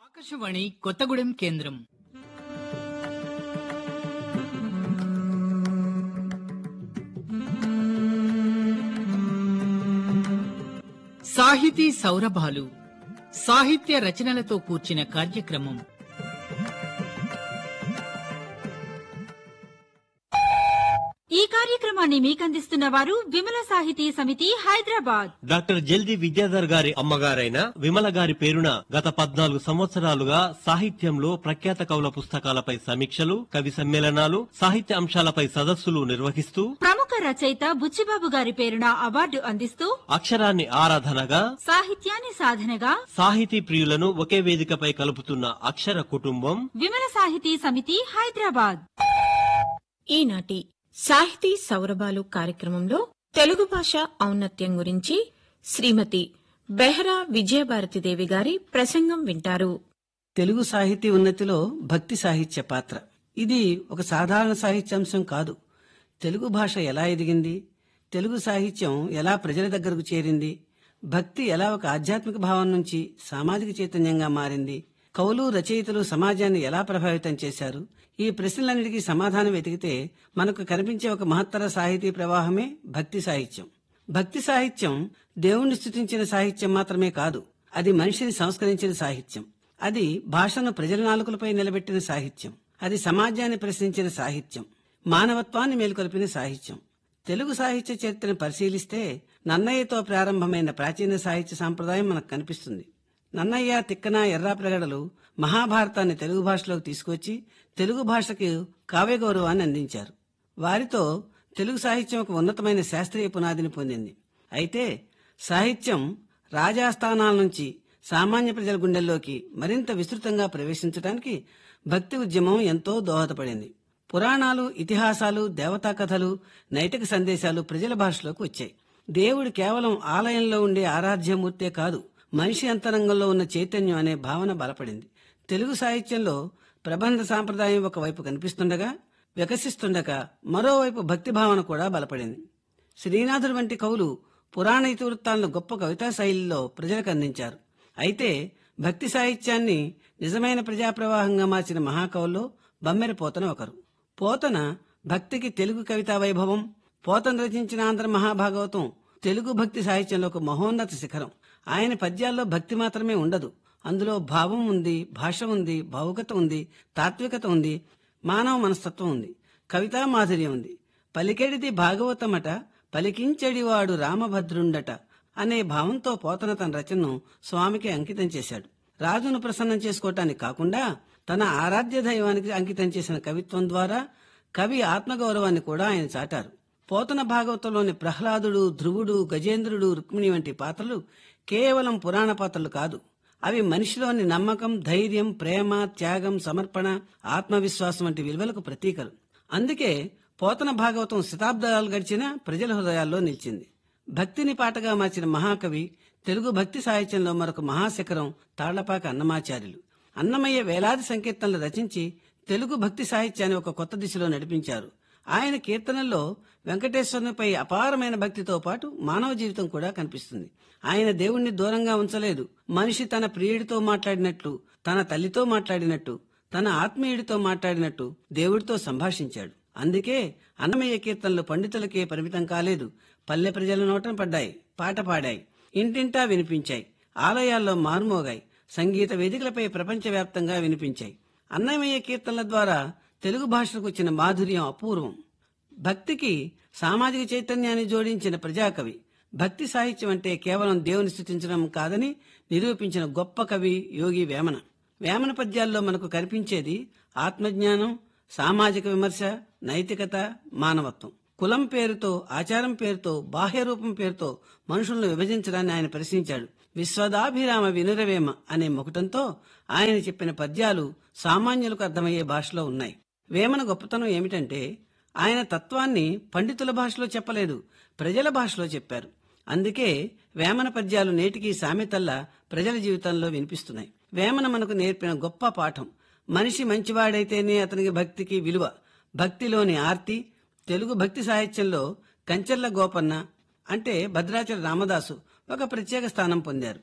ఆకాశవాణి కొత్తగూడెం కేంద్రం సాహితీ సౌరభాలు సాహిత్య రచనలతో కూర్చిన కార్యక్రమం ఈ కార్యక్రమాన్ని మీకందిస్తున్న వారు విమల సాహితీ సమితి హైదరాబాద్ డాక్టర్ జల్ది విద్యాధర్ గారి అమ్మగారైన విమల గారి పేరున గత పద్నాలుగు సంవత్సరాలుగా సాహిత్యంలో ప్రఖ్యాత కవుల పుస్తకాలపై సమీక్షలు కవి సమ్మేళనాలు సాహిత్య అంశాలపై సదస్సులు నిర్వహిస్తూ ప్రముఖ రచయిత బుచ్చిబాబు గారి పేరున అవార్డు అందిస్తూ అక్షరాన్ని ఆరాధనగా సాహిత్యాన్ని సాధనగా సాహితీ ప్రియులను ఒకే వేదికపై కలుపుతున్న అక్షర కుటుంబం విమల సాహితీ సమితి హైదరాబాద్ ఈనాటి సాహితీ సౌరభాలు కార్యక్రమంలో తెలుగు భాష ఔన్నత్యం గురించి శ్రీమతి బెహ్రా విజయభారతిదేవి గారి ప్రసంగం వింటారు తెలుగు సాహితీ ఉన్నతిలో భక్తి సాహిత్య పాత్ర ఇది ఒక సాధారణ సాహిత్యాంశం కాదు తెలుగు భాష ఎలా ఎదిగింది తెలుగు సాహిత్యం ఎలా ప్రజల దగ్గరకు చేరింది భక్తి ఎలా ఒక ఆధ్యాత్మిక భావం నుంచి సామాజిక చైతన్యంగా మారింది కవులు రచయితలు సమాజాన్ని ఎలా ప్రభావితం చేశారు ఈ ప్రశ్నలన్నిటికీ సమాధానం వెతికితే మనకు కనిపించే ఒక మహత్తర సాహితీ ప్రవాహమే భక్తి సాహిత్యం భక్తి సాహిత్యం దేవుణ్ణి స్థుతించిన సాహిత్యం మాత్రమే కాదు అది మనిషిని సంస్కరించిన సాహిత్యం అది భాషను ప్రజల నాలుకలపై నిలబెట్టిన సాహిత్యం అది సమాజాన్ని ప్రశ్నించిన సాహిత్యం మానవత్వాన్ని మేల్కొల్పిన సాహిత్యం తెలుగు సాహిత్య చరిత్రను పరిశీలిస్తే నన్నయ్యతో ప్రారంభమైన ప్రాచీన సాహిత్య సాంప్రదాయం మనకు కనిపిస్తుంది నన్నయ్య తిక్కన ఎర్రాప్రగడలు మహాభారతాన్ని తెలుగు భాషలోకి తీసుకొచ్చి తెలుగు భాషకు కావ్య గౌరవాన్ని అందించారు వారితో తెలుగు సాహిత్యం ఒక ఉన్నతమైన శాస్త్రీయ పునాదిని పొందింది అయితే సాహిత్యం రాజాస్థానాల నుంచి సామాన్య ప్రజల గుండెల్లోకి మరింత విస్తృతంగా ప్రవేశించడానికి భక్తి ఉద్యమం ఎంతో దోహదపడింది పురాణాలు ఇతిహాసాలు దేవతా కథలు నైతిక సందేశాలు ప్రజల భాషలోకి వచ్చాయి దేవుడు కేవలం ఆలయంలో ఉండే ఆరాధ్యమూర్తే కాదు మనిషి అంతరంగంలో ఉన్న చైతన్యం అనే భావన బలపడింది తెలుగు సాహిత్యంలో ప్రబంధ సాంప్రదాయం ఒకవైపు కనిపిస్తుండగా వికసిస్తుండగా మరోవైపు భక్తి భావన కూడా బలపడింది శ్రీనాథుడు వంటి కవులు పురాణ ఇతివృత్తాలను గొప్ప కవితా శైలిలో ప్రజలకు అందించారు అయితే భక్తి సాహిత్యాన్ని నిజమైన ప్రజాప్రవాహంగా మార్చిన మహాకవుల్లో బమ్మెర పోతన ఒకరు పోతన భక్తికి తెలుగు కవితా వైభవం పోతన రచించిన ఆంధ్ర మహాభాగవతం తెలుగు భక్తి సాహిత్యంలో ఒక మహోన్నత శిఖరం ఆయన పద్యాల్లో భక్తి మాత్రమే ఉండదు అందులో భావం ఉంది భాష ఉంది భావుకత ఉంది తాత్వికత ఉంది మానవ మనస్తత్వం ఉంది కవితా మాధుర్యం ఉంది పలికెడిది భాగవతమట పలికించెడివాడు రామభద్రుండట అనే భావంతో పోతన తన రచనను స్వామికి అంకితం చేశాడు రాజును ప్రసన్నం చేసుకోవటానికి కాకుండా తన ఆరాధ్య దైవానికి అంకితం చేసిన కవిత్వం ద్వారా కవి ఆత్మగౌరవాన్ని కూడా ఆయన చాటారు పోతన భాగవతంలోని ప్రహ్లాదుడు ధ్రువుడు గజేంద్రుడు రుక్మిణి వంటి పాత్రలు కేవలం పురాణ పాత్రలు కాదు అవి మనిషిలోని నమ్మకం ధైర్యం ప్రేమ త్యాగం సమర్పణ ఆత్మవిశ్వాసం వంటి విలువలకు ప్రతీకలు అందుకే పోతన భాగవతం శతాబ్దాలు గడిచిన ప్రజల హృదయాల్లో నిలిచింది భక్తిని పాటగా మార్చిన మహాకవి తెలుగు భక్తి సాహిత్యంలో మరొక మహాశిఖరం తాళ్లపాక అన్నమాచార్యులు అన్నమయ్య వేలాది సంకీర్తనలు రచించి తెలుగు భక్తి సాహిత్యాన్ని ఒక కొత్త దిశలో నడిపించారు ఆయన కీర్తనల్లో వెంకటేశ్వరునిపై అపారమైన భక్తితో పాటు మానవ జీవితం కూడా కనిపిస్తుంది ఆయన దేవుణ్ణి దూరంగా ఉంచలేదు మనిషి తన ప్రియుడితో మాట్లాడినట్లు తన తల్లితో మాట్లాడినట్టు తన ఆత్మీయుడితో మాట్లాడినట్టు దేవుడితో సంభాషించాడు అందుకే అన్నమయ్య కీర్తనలు పండితులకే పరిమితం కాలేదు పల్లె ప్రజల నోటన పడ్డాయి పాట పాడాయి ఇంటింటా వినిపించాయి ఆలయాల్లో మార్మోగాయి సంగీత వేదికలపై ప్రపంచవ్యాప్తంగా వినిపించాయి అన్నమయ్య కీర్తనల ద్వారా తెలుగు భాషకు వచ్చిన మాధుర్యం అపూర్వం భక్తికి సామాజిక చైతన్యాన్ని జోడించిన ప్రజాకవి భక్తి సాహిత్యం అంటే కేవలం దేవుని స్థుతించడం కాదని నిరూపించిన గొప్ప కవి యోగి వేమన వేమన పద్యాల్లో మనకు కనిపించేది ఆత్మజ్ఞానం సామాజిక విమర్శ నైతికత మానవత్వం కులం పేరుతో ఆచారం పేరుతో బాహ్య రూపం పేరుతో మనుషులను విభజించడాన్ని ఆయన ప్రశ్నించాడు విశ్వదాభిరామ వినురవేమ అనే ముకుటంతో ఆయన చెప్పిన పద్యాలు సామాన్యులకు అర్థమయ్యే భాషలో ఉన్నాయి వేమన గొప్పతనం ఏమిటంటే ఆయన తత్వాన్ని పండితుల భాషలో చెప్పలేదు ప్రజల భాషలో చెప్పారు అందుకే వేమన పద్యాలు నేటికి సామెతల్లా ప్రజల జీవితంలో వినిపిస్తున్నాయి వేమన మనకు నేర్పిన గొప్ప పాఠం మనిషి మంచివాడైతేనే అతనికి భక్తికి విలువ భక్తిలోని ఆర్తి తెలుగు భక్తి సాహిత్యంలో కంచెర్ల గోపన్న అంటే భద్రాచల రామదాసు ఒక ప్రత్యేక స్థానం పొందారు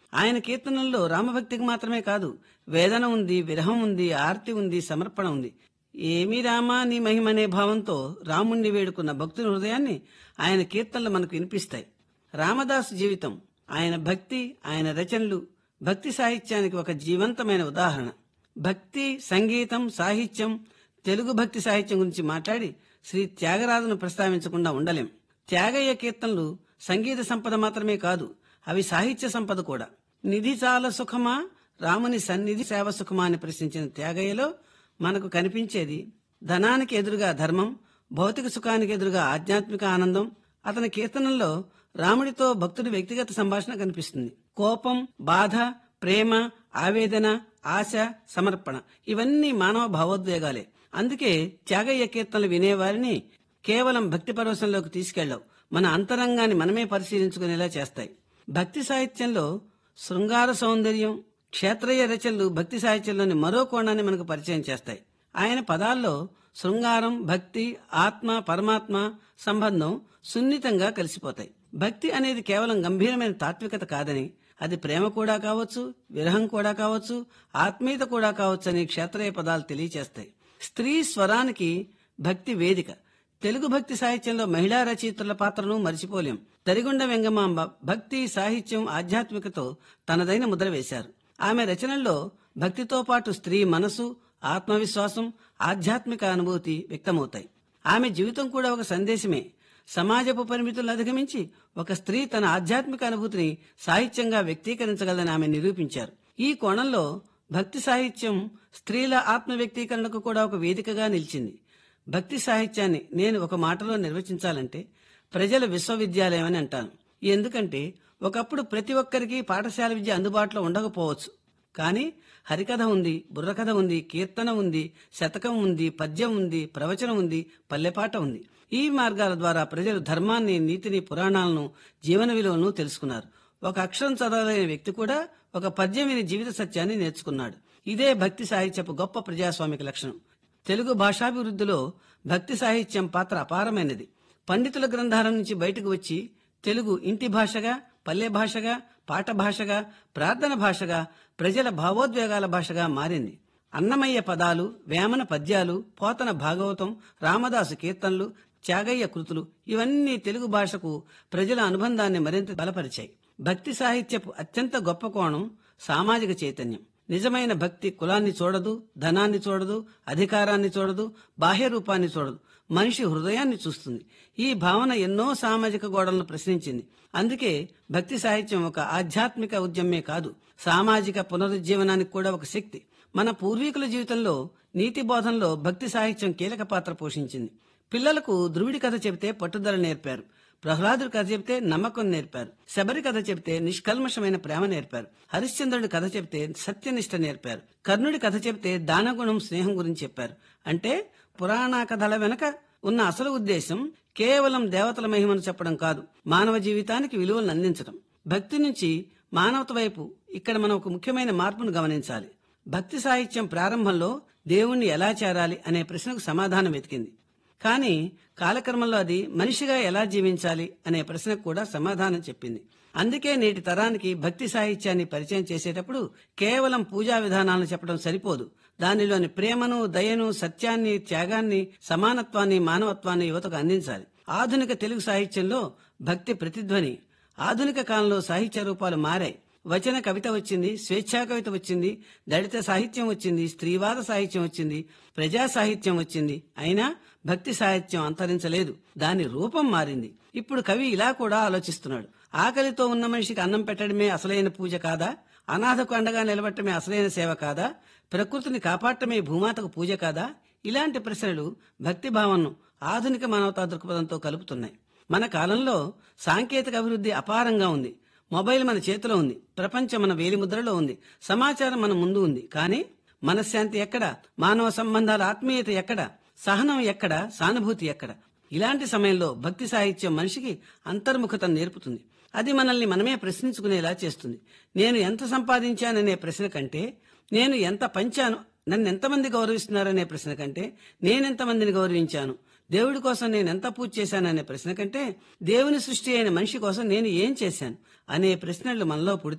ఆయన కీర్తనల్లో రామభక్తికి మాత్రమే కాదు వేదన ఉంది విరహం ఉంది ఆర్తి ఉంది సమర్పణ ఉంది ఏమీ రామా నీ మహిమనే భావంతో రాముణ్ణి వేడుకున్న భక్తుని హృదయాన్ని ఆయన కీర్తనలు మనకు వినిపిస్తాయి రామదాసు జీవితం ఆయన భక్తి ఆయన రచనలు భక్తి సాహిత్యానికి ఒక జీవంతమైన ఉదాహరణ భక్తి సంగీతం సాహిత్యం తెలుగు భక్తి సాహిత్యం గురించి మాట్లాడి శ్రీ త్యాగరాజును ప్రస్తావించకుండా ఉండలేం త్యాగయ్య కీర్తనలు సంగీత సంపద మాత్రమే కాదు అవి సాహిత్య సంపద కూడా నిధి చాలా సుఖమా రాముని సన్నిధి సేవ సుఖమా అని ప్రశ్నించిన త్యాగయ్యలో మనకు కనిపించేది ధనానికి ఎదురుగా ధర్మం భౌతిక సుఖానికి ఎదురుగా ఆధ్యాత్మిక ఆనందం అతని కీర్తనల్లో రాముడితో భక్తుడి వ్యక్తిగత సంభాషణ కనిపిస్తుంది కోపం బాధ ప్రేమ ఆవేదన ఆశ సమర్పణ ఇవన్నీ మానవ భావోద్వేగాలే అందుకే త్యాగయ్య కీర్తనలు వినేవారిని కేవలం భక్తి పరవశంలోకి తీసుకెళ్లవు మన అంతరంగాన్ని మనమే పరిశీలించుకునేలా చేస్తాయి భక్తి సాహిత్యంలో శృంగార సౌందర్యం క్షేత్రయ్య రచనలు భక్తి సాహిత్యంలోని మరో కోణాన్ని మనకు పరిచయం చేస్తాయి ఆయన పదాల్లో శృంగారం భక్తి ఆత్మ పరమాత్మ సంబంధం సున్నితంగా కలిసిపోతాయి భక్తి అనేది కేవలం గంభీరమైన తాత్వికత కాదని అది ప్రేమ కూడా కావచ్చు విరహం కూడా కావచ్చు ఆత్మీయత కూడా కావచ్చు అని క్షేత్రయ్య పదాలు తెలియచేస్తాయి స్త్రీ స్వరానికి భక్తి వేదిక తెలుగు భక్తి సాహిత్యంలో మహిళా రచయిత్రుల పాత్రను మరిచిపోలేం తరిగొండ వెంగమాంబ భక్తి సాహిత్యం ఆధ్యాత్మికతో తనదైన ముద్ర వేశారు ఆమె రచనల్లో భక్తితో పాటు స్త్రీ మనసు ఆత్మవిశ్వాసం ఆధ్యాత్మిక అనుభూతి వ్యక్తమవుతాయి ఆమె జీవితం కూడా ఒక సందేశమే సమాజపు పరిమితులను అధిగమించి ఒక స్త్రీ తన ఆధ్యాత్మిక అనుభూతిని సాహిత్యంగా వ్యక్తీకరించగలదని ఆమె నిరూపించారు ఈ కోణంలో భక్తి సాహిత్యం స్త్రీల ఆత్మ వ్యక్తీకరణకు కూడా ఒక వేదికగా నిలిచింది భక్తి సాహిత్యాన్ని నేను ఒక మాటలో నిర్వచించాలంటే ప్రజల విశ్వవిద్యాలయం అని అంటాను ఎందుకంటే ఒకప్పుడు ప్రతి ఒక్కరికి పాఠశాల విద్య అందుబాటులో ఉండకపోవచ్చు కానీ హరికథ ఉంది బుర్రకథ ఉంది కీర్తన ఉంది శతకం ఉంది పద్యం ఉంది ప్రవచనం ఉంది పల్లెపాట ఉంది ఈ మార్గాల ద్వారా ప్రజలు ధర్మాన్ని నీతిని పురాణాలను జీవన విలువలను తెలుసుకున్నారు ఒక అక్షరం చదవలేని వ్యక్తి కూడా ఒక పద్యం విని జీవిత సత్యాన్ని నేర్చుకున్నాడు ఇదే భక్తి సాహిత్యపు గొప్ప ప్రజాస్వామిక లక్షణం తెలుగు భాషాభివృద్ధిలో భక్తి సాహిత్యం పాత్ర అపారమైనది పండితుల గ్రంథాల నుంచి బయటకు వచ్చి తెలుగు ఇంటి భాషగా పల్లె భాషగా పాట భాషగా ప్రార్థన భాషగా ప్రజల భావోద్వేగాల భాషగా మారింది అన్నమయ్య పదాలు వేమన పద్యాలు పోతన భాగవతం రామదాసు కీర్తనలు త్యాగయ్య కృతులు ఇవన్నీ తెలుగు భాషకు ప్రజల అనుబంధాన్ని మరింత బలపరిచాయి భక్తి సాహిత్యపు అత్యంత గొప్ప కోణం సామాజిక చైతన్యం నిజమైన భక్తి కులాన్ని చూడదు ధనాన్ని చూడదు అధికారాన్ని చూడదు బాహ్య రూపాన్ని చూడదు మనిషి హృదయాన్ని చూస్తుంది ఈ భావన ఎన్నో సామాజిక గోడలను ప్రశ్నించింది అందుకే భక్తి సాహిత్యం ఒక ఆధ్యాత్మిక ఉద్యమే కాదు సామాజిక పునరుజ్జీవనానికి కూడా ఒక శక్తి మన పూర్వీకుల జీవితంలో నీతి బోధనలో భక్తి సాహిత్యం కీలక పాత్ర పోషించింది పిల్లలకు ధ్రువుడి కథ చెబితే పట్టుదల నేర్పారు ప్రహ్లాదుడి కథ చెబితే నమ్మకం నేర్పారు శబరి కథ చెబితే నిష్కల్మషమైన ప్రేమ నేర్పారు హరిశ్చంద్రుడి కథ చెబితే సత్యనిష్ట నేర్పారు కర్ణుడి కథ చెబితే దానగుణం స్నేహం గురించి చెప్పారు అంటే పురాణ కథల వెనక ఉన్న అసలు ఉద్దేశం కేవలం దేవతల మహిమను చెప్పడం కాదు మానవ జీవితానికి విలువలను అందించడం భక్తి నుంచి మానవత వైపు ఇక్కడ మనం ఒక ముఖ్యమైన మార్పును గమనించాలి భక్తి సాహిత్యం ప్రారంభంలో దేవుణ్ణి ఎలా చేరాలి అనే ప్రశ్నకు సమాధానం వెతికింది కానీ కాలక్రమంలో అది మనిషిగా ఎలా జీవించాలి అనే ప్రశ్నకు కూడా సమాధానం చెప్పింది అందుకే నేటి తరానికి భక్తి సాహిత్యాన్ని పరిచయం చేసేటప్పుడు కేవలం పూజా విధానాలను చెప్పడం సరిపోదు దానిలోని ప్రేమను దయను సత్యాన్ని త్యాగాన్ని సమానత్వాన్ని మానవత్వాన్ని యువతకు అందించాలి ఆధునిక తెలుగు సాహిత్యంలో భక్తి ప్రతిధ్వని ఆధునిక కాలంలో సాహిత్య రూపాలు మారాయి వచన కవిత వచ్చింది స్వేచ్ఛా కవిత వచ్చింది దళిత సాహిత్యం వచ్చింది స్త్రీవాద సాహిత్యం వచ్చింది ప్రజా సాహిత్యం వచ్చింది అయినా భక్తి సాహిత్యం అంతరించలేదు దాని రూపం మారింది ఇప్పుడు కవి ఇలా కూడా ఆలోచిస్తున్నాడు ఆకలితో ఉన్న మనిషికి అన్నం పెట్టడమే అసలైన పూజ కాదా అనాథకు అండగా నిలబట్టమే అసలైన సేవ కాదా ప్రకృతిని కాపాడటమే భూమాతకు పూజ కాదా ఇలాంటి ప్రశ్నలు భక్తి భావనను ఆధునిక మానవతా దృక్పథంతో కలుపుతున్నాయి మన కాలంలో సాంకేతిక అభివృద్ధి అపారంగా ఉంది మొబైల్ మన చేతిలో ఉంది ప్రపంచం మన వేలిముద్రలో ఉంది సమాచారం మన ముందు ఉంది కానీ మనశ్శాంతి ఎక్కడ మానవ సంబంధాల ఆత్మీయత ఎక్కడ సహనం ఎక్కడ సానుభూతి ఎక్కడ ఇలాంటి సమయంలో భక్తి సాహిత్యం మనిషికి అంతర్ముఖతను నేర్పుతుంది అది మనల్ని మనమే ప్రశ్నించుకునేలా చేస్తుంది నేను ఎంత సంపాదించాననే ప్రశ్న కంటే నేను ఎంత పంచాను నన్ను ఎంతమంది గౌరవిస్తున్నారనే ప్రశ్న కంటే నేనెంతమందిని గౌరవించాను దేవుడి కోసం నేను ఎంత పూజ చేశాననే ప్రశ్న కంటే దేవుని సృష్టి అయిన మనిషి కోసం నేను ఏం చేశాను అనే ప్రశ్నలు మనలో పుడితే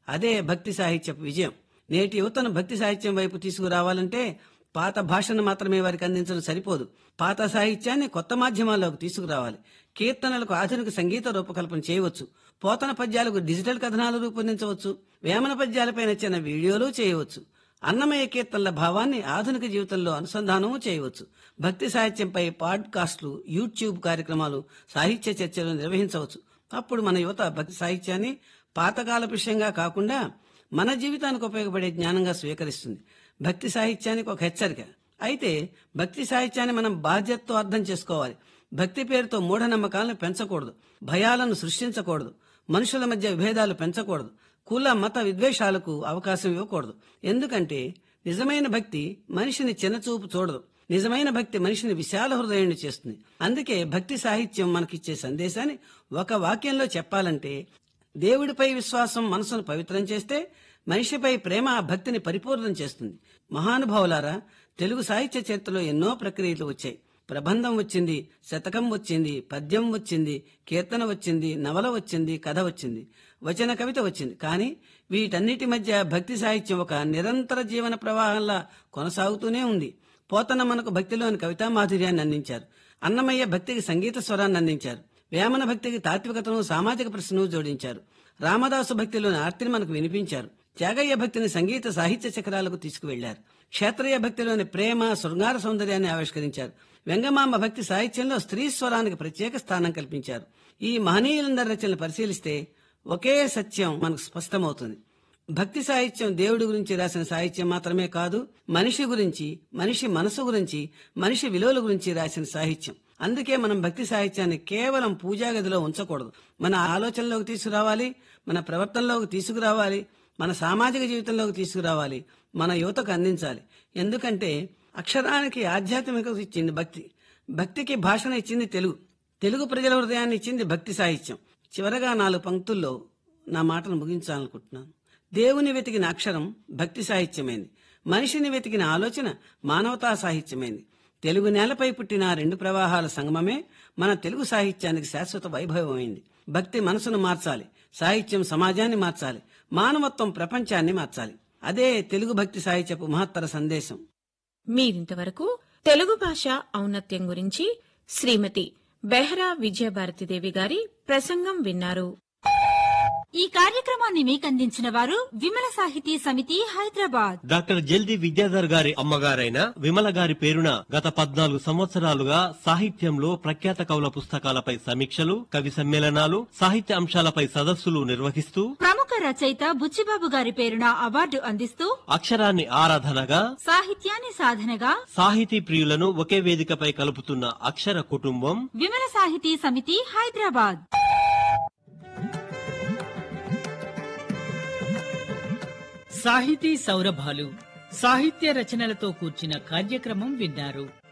అదే భక్తి సాహిత్యపు విజయం నేటి యువతను భక్తి సాహిత్యం వైపు తీసుకురావాలంటే పాత భాషను మాత్రమే వారికి అందించడం సరిపోదు పాత సాహిత్యాన్ని కొత్త మాధ్యమాల్లోకి తీసుకురావాలి కీర్తనలకు ఆధునిక సంగీత రూపకల్పన చేయవచ్చు పోతన పద్యాలకు డిజిటల్ కథనాలు రూపొందించవచ్చు వేమన పద్యాలపై నచ్చిన వీడియోలు చేయవచ్చు అన్నమయ్య కీర్తనల భావాన్ని ఆధునిక జీవితంలో అనుసంధానము చేయవచ్చు భక్తి సాహిత్యంపై పాడ్కాస్ట్లు యూట్యూబ్ కార్యక్రమాలు సాహిత్య చర్చలు నిర్వహించవచ్చు అప్పుడు మన యువత భక్తి సాహిత్యాన్ని పాతకాల విషయంగా కాకుండా మన జీవితానికి ఉపయోగపడే జ్ఞానంగా స్వీకరిస్తుంది భక్తి సాహిత్యానికి ఒక హెచ్చరిక అయితే భక్తి సాహిత్యాన్ని మనం బాధ్యతతో అర్థం చేసుకోవాలి భక్తి పేరుతో మూఢనమ్మకాలను పెంచకూడదు భయాలను సృష్టించకూడదు మనుషుల మధ్య విభేదాలు పెంచకూడదు కుల మత విద్వేషాలకు అవకాశం ఇవ్వకూడదు ఎందుకంటే నిజమైన భక్తి మనిషిని చిన్నచూపు చూడదు నిజమైన భక్తి మనిషిని విశాల హృదయాన్ని చేస్తుంది అందుకే భక్తి సాహిత్యం మనకిచ్చే సందేశాన్ని ఒక వాక్యంలో చెప్పాలంటే దేవుడిపై విశ్వాసం మనసును పవిత్రం చేస్తే మనిషిపై ప్రేమ ఆ భక్తిని పరిపూర్ణం చేస్తుంది మహానుభావులారా తెలుగు సాహిత్య చరిత్రలో ఎన్నో ప్రక్రియలు వచ్చాయి ప్రబంధం వచ్చింది శతకం వచ్చింది పద్యం వచ్చింది కీర్తన వచ్చింది నవల వచ్చింది కథ వచ్చింది వచన కవిత వచ్చింది కానీ వీటన్నిటి మధ్య భక్తి సాహిత్యం ఒక నిరంతర జీవన ప్రవాహంలా కొనసాగుతూనే ఉంది పోతన మనకు భక్తిలోని కవితా మాధుర్యాన్ని అందించారు అన్నమయ్య భక్తికి సంగీత స్వరాన్ని అందించారు వేమన భక్తికి తాత్వికతను సామాజిక ప్రశ్నను జోడించారు రామదాసు భక్తిలోని ఆర్తిని మనకు వినిపించారు త్యాగయ్య భక్తిని సంగీత సాహిత్య చక్రాలకు తీసుకువెళ్లారు క్షేత్రయ్య భక్తిలోని ప్రేమ శృంగార సౌందర్యాన్ని ఆవిష్కరించారు వెంగమాంబ భక్తి సాహిత్యంలో స్త్రీ స్వరానికి ప్రత్యేక స్థానం కల్పించారు ఈ మహనీయులందరి రచనలు పరిశీలిస్తే ఒకే సత్యం మనకు స్పష్టమవుతుంది భక్తి సాహిత్యం దేవుడి గురించి రాసిన సాహిత్యం మాత్రమే కాదు మనిషి గురించి మనిషి మనసు గురించి మనిషి విలువల గురించి రాసిన సాహిత్యం అందుకే మనం భక్తి సాహిత్యాన్ని కేవలం పూజా గదిలో ఉంచకూడదు మన ఆలోచనలోకి తీసుకురావాలి మన ప్రవర్తనలోకి తీసుకురావాలి మన సామాజిక జీవితంలోకి తీసుకురావాలి మన యువతకు అందించాలి ఎందుకంటే అక్షరానికి ఆధ్యాత్మికత ఇచ్చింది భక్తి భక్తికి భాషను ఇచ్చింది తెలుగు తెలుగు ప్రజల హృదయాన్ని ఇచ్చింది భక్తి సాహిత్యం చివరగా నాలుగు పంక్తుల్లో నా మాటను ముగించాలనుకుంటున్నాను దేవుని వెతికిన అక్షరం భక్తి సాహిత్యమైంది మనిషిని వెతికిన ఆలోచన మానవతా సాహిత్యమైంది తెలుగు నేలపై పుట్టిన ఆ రెండు ప్రవాహాల సంగమమే మన తెలుగు సాహిత్యానికి శాశ్వత వైభవమైంది భక్తి మనసును మార్చాలి సాహిత్యం సమాజాన్ని మార్చాలి మానవత్వం ప్రపంచాన్ని మార్చాలి అదే తెలుగు భక్తి సాహిత్యపు మహత్తర సందేశం మీరింతవరకు తెలుగు భాష ఔన్నత్యం గురించి శ్రీమతి బెహ్రా విజయభారతిదేవి గారి ప్రసంగం విన్నారు ఈ కార్యక్రమాన్ని మీకందించిన వారు విమల సాహితీ సమితి హైదరాబాద్ డాక్టర్ జల్ది విద్యాధర్ గారి అమ్మగారైన విమల గారి పేరున గత పద్నాలుగు సంవత్సరాలుగా సాహిత్యంలో ప్రఖ్యాత కవుల పుస్తకాలపై సమీక్షలు కవి సమ్మేళనాలు సాహిత్య అంశాలపై సదస్సులు నిర్వహిస్తూ ప్రముఖ రచయిత బుచ్చిబాబు గారి పేరున అవార్డు అందిస్తూ అక్షరాన్ని ఆరాధనగా సాహిత్యాన్ని సాధనగా సాహితీ ప్రియులను ఒకే వేదికపై కలుపుతున్న అక్షర కుటుంబం విమల సాహితీ సమితి హైదరాబాద్ సాహితీ సౌరభాలు సాహిత్య రచనలతో కూర్చిన కార్యక్రమం విన్నారు